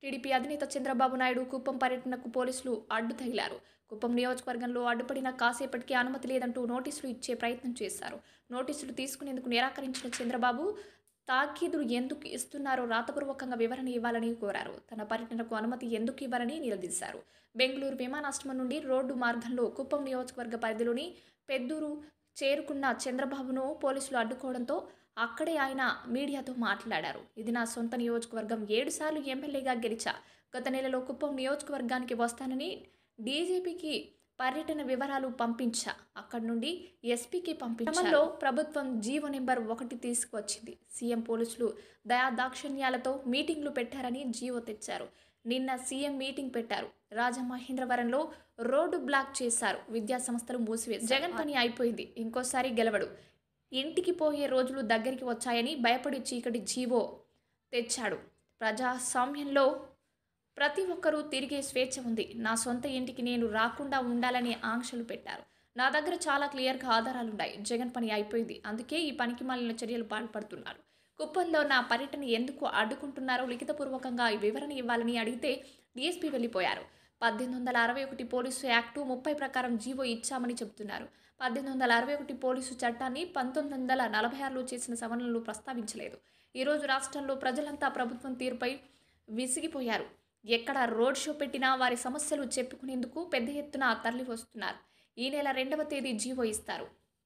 TDP అధినేత చంద్రబాబు నాయుడు కుప్పం పర్యటనకు పోలీసులు అడ్డు తగిలారు కుప్పం నియోజకవర్గంలో అడ్డుపడిన కాసేపటికి అనుమతి లేదంటూ నోటీసులు ఇచ్చే ప్రయత్నం చేశారు నోటీసులు తీసుకునేందుకు నిరాకరించిన చంద్రబాబు తాకీదులు ఎందుకు ఇస్తున్నారో రాతపూర్వకంగా వివరణ ఇవ్వాలని కోరారు తన పర్యటనకు అనుమతి ఎందుకు ఇవ్వాలని నిలదీశారు బెంగళూరు విమానాశ్రమం నుండి రోడ్డు మార్గంలో కుప్పం నియోజకవర్గ పరిధిలోని పెద్దూరు చేరుకున్న చంద్రబాబును పోలీసులు అడ్డుకోవడంతో అక్కడే ఆయన మీడియాతో మాట్లాడారు ఇది నా సొంత నియోజకవర్గం ఏడుసార్లు ఎమ్మెల్యేగా గెలిచా గత నెలలో కుప్పం నియోజకవర్గానికి వస్తానని డీజీపీకి పర్యటన వివరాలు పంపించా అక్కడి నుండి ఎస్పీకి పంపించడంలో ప్రభుత్వం జీవో నెంబర్ ఒకటి తీసుకువచ్చింది సీఎం పోలీసులు దయా దాక్షిణ్యాలతో మీటింగ్లు పెట్టారని జీవో తెచ్చారు నిన్న సీఎం మీటింగ్ పెట్టారు రాజమహేంద్రవరంలో రోడ్డు బ్లాక్ చేశారు విద్యా సంస్థలు మూసివేసి జగన్ పని అయిపోయింది ఇంకోసారి గెలవడు ఇంటికి పోయే రోజులు దగ్గరికి వచ్చాయని భయపడి చీకటి జీవో తెచ్చాడు ప్రజాస్వామ్యంలో ప్రతి ఒక్కరూ తిరిగే స్వేచ్ఛ ఉంది నా సొంత ఇంటికి నేను రాకుండా ఉండాలని ఆంక్షలు పెట్టారు నా దగ్గర చాలా క్లియర్గా ఆధారాలున్నాయి జగన్ పని అయిపోయింది అందుకే ఈ పనికి మాలిన చర్యలు పాల్పడుతున్నారు కుప్పంలో నా పర్యటన ఎందుకు అడ్డుకుంటున్నారో లిఖితపూర్వకంగా వివరణ ఇవ్వాలని అడిగితే డీఎస్పీ వెళ్ళిపోయారు పద్దెనిమిది వందల అరవై ఒకటి పోలీసు యాక్టు ముప్పై ప్రకారం జీవో ఇచ్చామని చెబుతున్నారు పద్దెనిమిది వందల అరవై ఒకటి పోలీసు చట్టాన్ని పంతొమ్మిది వందల నలభై ఆరులో చేసిన సవరణలు ప్రస్తావించలేదు ఈరోజు రాష్ట్రంలో ప్రజలంతా ప్రభుత్వం తీరుపై విసిగిపోయారు ఎక్కడ రోడ్ షో పెట్టినా వారి సమస్యలు చెప్పుకునేందుకు పెద్ద ఎత్తున తరలి వస్తున్నారు ఈ నెల రెండవ తేదీ జీవో ఇస్తారు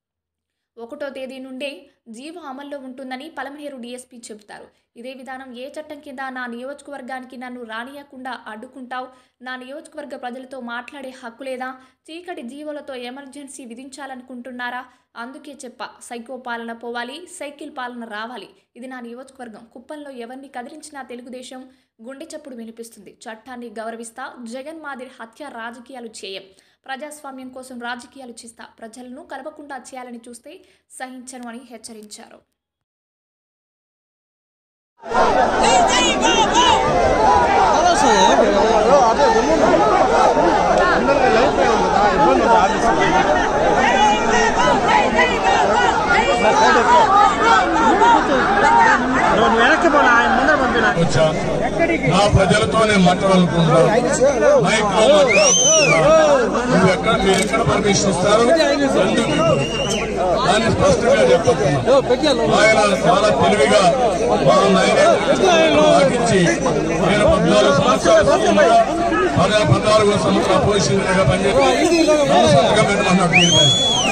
ఒకటో తేదీ నుండే జీవో అమల్లో ఉంటుందని పలమనేరు డీఎస్పీ చెబుతారు ఇదే విధానం ఏ చట్టం కింద నా నియోజకవర్గానికి నన్ను రానియకుండా అడ్డుకుంటావు నా నియోజకవర్గ ప్రజలతో మాట్లాడే హక్కు లేదా చీకటి జీవోలతో ఎమర్జెన్సీ విధించాలనుకుంటున్నారా అందుకే చెప్ప సైకో పాలన పోవాలి సైకిల్ పాలన రావాలి ఇది నా నియోజకవర్గం కుప్పంలో ఎవరిని కదిలించినా తెలుగుదేశం గుండె చప్పుడు వినిపిస్తుంది చట్టాన్ని గౌరవిస్తా జగన్ మాదిరి హత్య రాజకీయాలు చేయం ప్రజాస్వామ్యం కోసం రాజకీయాలు చేస్తా ప్రజలను కలవకుండా చేయాలని చూస్తే సహించను అని హెచ్చరించారు నువ్వు వెనక్కి పోనా ఆయన ముందర పంపినా వచ్చా నా ప్రజలతో నేను మాట్లాడాలనుకుంటున్నాను మైక్ లో మాట్లాడాలనుకుంటున్నాను నువ్వు ఎక్కడ మీరు ఎక్కడ పర్మిషన్ ఇస్తారు ఎందుకు ఇవ్వరు? దాన్ని స్పష్టంగా చెప్పబోతున్నాను ఆయన చాలా తెలివిగా మా నాయన పాటించి నేను పద్నాలుగు సంవత్సరాల సీఎంగా పదహారు పద్నాలుగు సంవత్సరాల పొజిషన్గా పనిచేసి నన్ను సంతకం పెట్టమన్నాడు దీని మీద.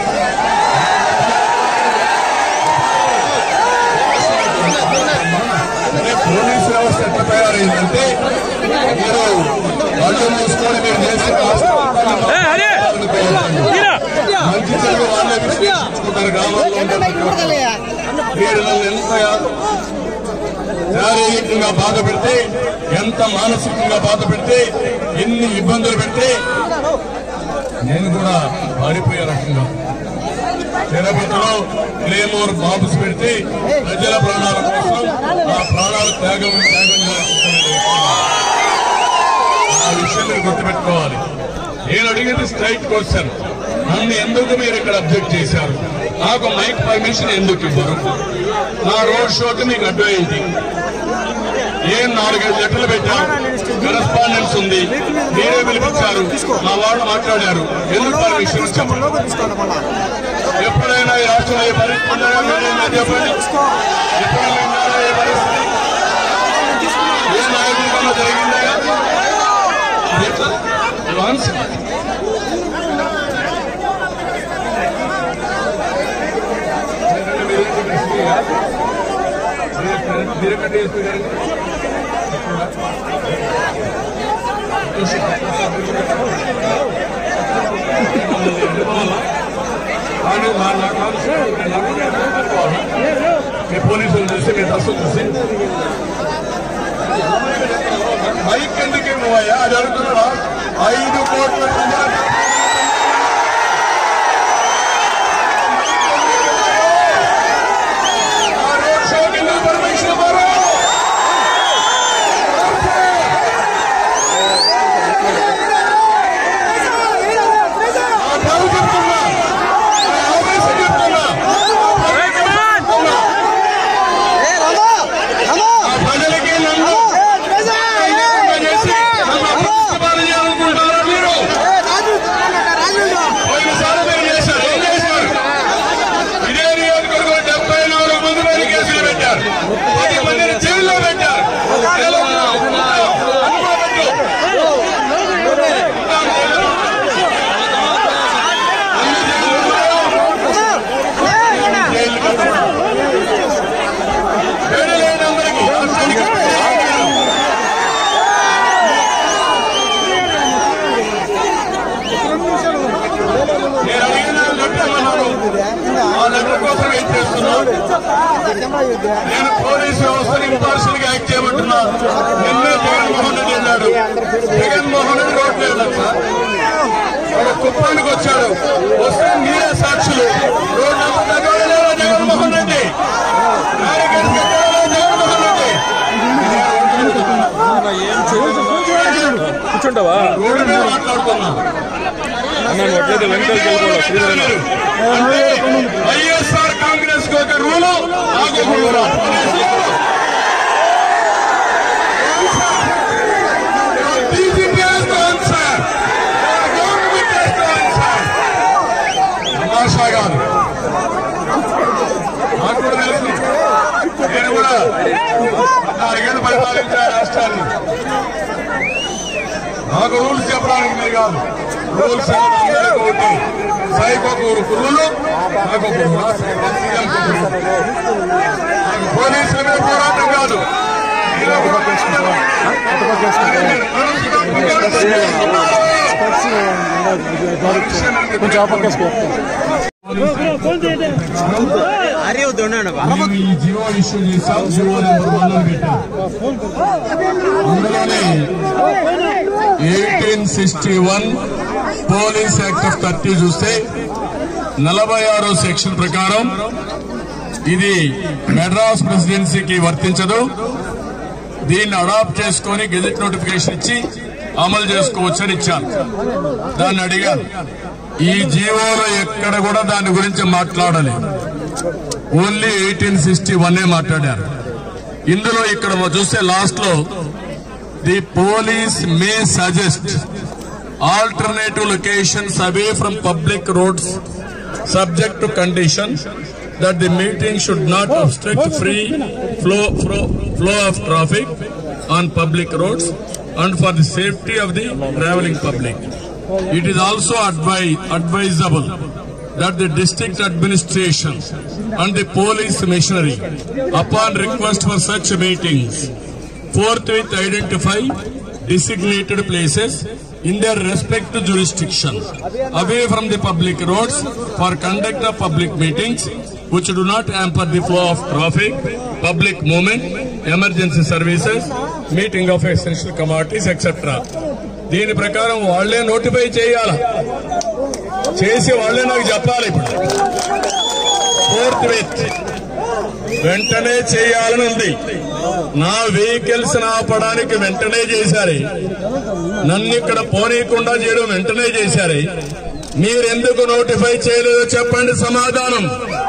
అదే పోలీసు వ్యవస్థ ఎట్లా తయారైందంటే మీరు కళ్ళు మూసుకొని మీరు చేసే మంచి చెడు వాళ్ళే విశ్లేషించుకుంటారు గ్రామాల్లో ఉండే ప్రతి ఒక్కరు. మీరు నన్ను ఎంత శారీరకంగా బాధ పెడితే ఎంత మానసికంగా బాధ పెడితే ఎన్ని ఇబ్బందులు పెడితే నేను కూడా పారిపోయే రకంగా తిరుపతిలో క్లేమోర్ బాంబ్స్ పెడితే ప్రజల ప్రాణాల కోసం ఆ ప్రాణాలు త్యాగం త్యాగం చేస్తున్నాను. ఆ విషయం మీరు గుర్తుపెట్టుకోవాలి నేను అడిగేది స్ట్రైట్ క్వశ్చన్ నన్ను ఎందుకు మీరు ఇక్కడ అబ్జెక్ట్ చేశారు నాకు మైక్ పర్మిషన్ ఎందుకు ఇవ్వరు నా రోడ్ షోకి మీకు అడ్డు ఏంటి ఏం నాలుగైదు లెటర్లు పెట్టారు కరెస్పాండెన్స్ ఉంది మీరే పిలిపించారు మా వాళ్ళు మాట్లాడారు ఎందుకు పర్మిషన్ ఇచ్చారు ఎప్పుడైనా ఈ రాష్ట్రంలో ఏ పరిస్థితి ఉన్నాయో మీరేనా చెప్పండి ఎప్పుడైనా ఉన్నారా ఏ పరిస్థితి ఏ నాయకుడి వల్ల జరిగిందా ఇది ఎట్లా? ఇది ఆన్సర్. మీరెక్కడ DSP గారు? కానీ మా నా కాన్స్టిట్యూషన్ మీ పోలీసులు చూసి మీ డ్రెస్సులు చూసి మైక్ ఎందుకు ఇవ్వయ్యా అది అడుగుతున్నారా ఐదు కోట్ల ప్రజలు ఆ రోడ్ షోకి ఎందుకు పర్మిషన్ ఇవ్వరు ఆ బాబు చెప్తున్నా ఆ ఆవేశం చెప్తున్నా ఆ ప్రజలకి నన్ను నిన్నే జగన్మోహన్ రెడ్డి వెళ్ళాడు జగన్మోహన్ రెడ్డి రోడ్లు వెళ్ళాడు సార్ ఒక కుప్పానికి వచ్చాడు వస్తే మీరే సాక్షులు రోడ్లు అంతా కట్టలేదా జగన్మోహన్ రెడ్డి బ్యారికేడ్స్ కట్టలేదా జగన్మోహన్ రెడ్డి కూర్చుంటావా రోడ్డు మీద మాట్లాడుతున్నాం నన్ను అట్లయితే వెనకాలకి వెళ్ళిపోవాలి శ్రీధరన్న అంటే వైఎస్ఆర్ కాంగ్రెస్ కి ఒక రూలు నాకు ఒక rule DGP has to answer. Government has to answer. తమాషా కాదు నాకు కూడా తెలుసు నేను కూడా నాలుగేళ్ళు పరిపాలించా రాష్ట్రాన్ని నాకు రూల్స్ చెప్పడానికి మీరు కాదు రూల్స్ అందరికీ ఒకటి సైకి ఒక రూలు నాకు ఒక రూల్ సీఎంకి ఒక రూల్ నాకు పోలీసుల మీద పోరాటం కాదు మీలో కూడా కొంచెం ఆ పక్క వేసుకో. మేము ఈ జియో ఇష్యూ చేసాం జియో నెంబర్ వన్ అని పెట్టాం అందులోనే eighteen sixty one police act of thirty చూస్తే నలభై ఆరో సెక్షన్ ప్రకారం ఇది మెడ్రాస్ ప్రెసిడెన్సీకి వర్తించదు దీన్ని అడాప్ట్ చేసుకొని గెజెట్ నోటిఫికేషన్ ఇచ్చి అమలు చేసుకోవచ్చని ఇచ్చాను దాన్ని అడిగాను ఈ జీవోలో ఎక్కడ కూడా దాని గురించి మాట్లాడలేదు ఓన్లీ ఎయిటీన్ సిక్స్టీ వన్ మాట్లాడారు ఇందులో ఇక్కడ మనం చూస్తే లాస్ట్ లో the police may suggest alternative locations away from public roads subject to condition that the meeting should not obstruct free flow, flow, flow of traffic on public roads and for the safety of the traveling public. It is also advi- advisable that the district administration and the police machinery, upon request for such meetings, forthwith identify designated places in their respective jurisdiction away from the public roads for conduct of public meetings which do not hamper the flow of traffic, public movement, emergency services, meeting of essential commodities, etc. దీని ప్రకారం వాళ్లే notify చేయాలి చేసి వాళ్లే నాకు చెప్పాలి ఇప్పుడు fourth with వెంటనే చేయాలని ఉంది నా వెహికల్స్ ఆపడానికి వెంటనే చేశారు నన్ను ఇక్కడ పోనీయకుండా చేయడం వెంటనే చేశారు మీరెందుకు నోటిఫై చేయలేదో చెప్పండి సమాధానం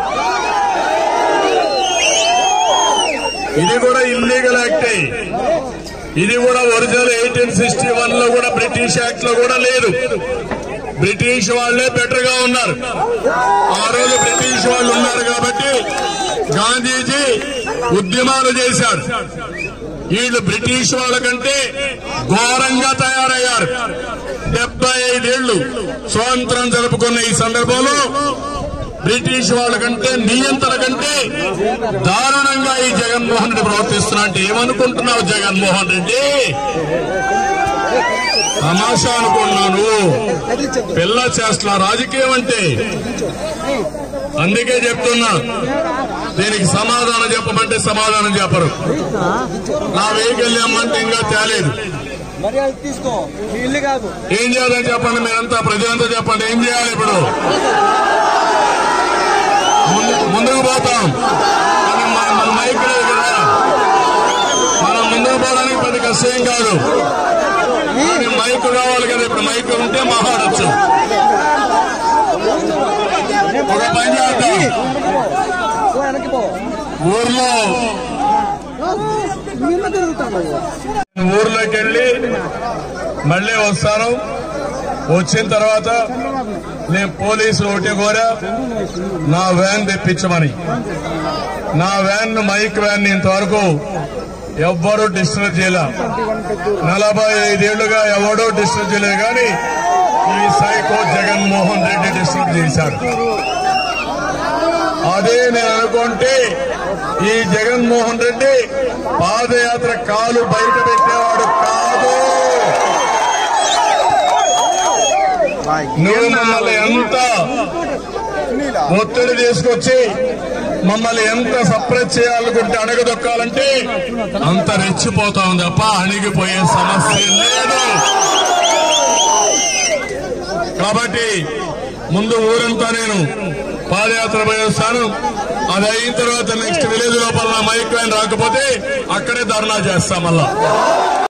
ఇది కూడా ఇల్లీగల్ యాక్టే ఇది కూడా ఒరిజినల్ ఎయిటీన్ సిక్స్టీ వన్ లో కూడా బ్రిటిష్ యాక్ట్ లో కూడా లేదు బ్రిటిష్ వాళ్లే బెటర్ గా ఉన్నారు ఆ రోజు బ్రిటిష్ వాళ్ళు ఉన్నారు కాబట్టి గాంధీజీ ఉద్యమాలు చేశారు వీళ్ళు బ్రిటిష్ వాళ్ళ కంటే ఘోరంగా తయారయ్యారు డెబ్బై ఐదేళ్లు స్వాతంత్రం జరుపుకున్న ఈ సందర్భంలో బ్రిటిష్ వాళ్ళ కంటే నియంత్రణ కంటే దారుణంగా ఈ జగన్మోహన్ రెడ్డి ప్రవర్తిస్తున్నా అంటే ఏమనుకుంటున్నావు జగన్మోహన్ రెడ్డి తమాషా అనుకున్నాను పిల్ల చేస్తున్న రాజకీయం అంటే అందుకే చెప్తున్నా దీనికి సమాధానం చెప్పమంటే సమాధానం చెప్పరు నా వెహికల్ ఏమంటే ఇంకా తేలేదు మరి అది తీసుకో మీ ఇల్లు కాదు ఏం చేయాలని చెప్పండి మీరంతా ప్రజలంతా చెప్పండి ఏం చేయాలి ఇప్పుడు ముందు- ముందుకు పోతాం కానీ మన మన మైక్ లేదు కదా మనం ముందుకు పోవడానికి పెద్ద కష్టం కాదు కానీ మైక్ కావాలి కదా ఇప్పుడు మైక్ ఉంటే మాట్లాడచ్చు ఒక పని చేద్దాం పో, వెనక్కి పో ఊర్లో నిన్న తిరుగుతాను ఊర్లోకి వెళ్ళి మళ్ళీ వస్తాను వచ్చిన తర్వాత నేను పోలీసులు ఒకటి కోరా నా వ్యాన్ తెప్పించమని నా వ్యాన్ మైక్ వ్యాన్ ఇంతవరకు ఎవ్వరూ డిస్టర్బ్ చేయలే నలభై ఐదేళ్లుగా ఎవడూ డిస్టర్బ్ చేయలేదు కానీ ఈ సైకో జగన్మోహన్ రెడ్డి డిస్టర్బ్ చేశాడు అదే నేను అనుకుంటే ఈ జగన్మోహన్ రెడ్డి పాదయాత్ర కాలు బయట పెట్టేవాడు కాదు నువ్వు మమ్మల్ని ఎంత ఒత్తిడి తీసుకొచ్చి మమ్మల్ని ఎంత సప్రెస్ చేయాలనుకుంటే అణగదొక్కాలంటే అంత రెచ్చిపోతాం తప్ప అణిగిపోయే సమస్య లేదు కాబట్టి ముందు ఊరంతా నేను పాదయాత్ర పోయేస్తాను అది అయిన తర్వాత నెక్స్ట్ విలేజ్ లోపల నా మైక్ లైన్ రాకపోతే అక్కడే ధర్నా చేస్తాం మళ్ళా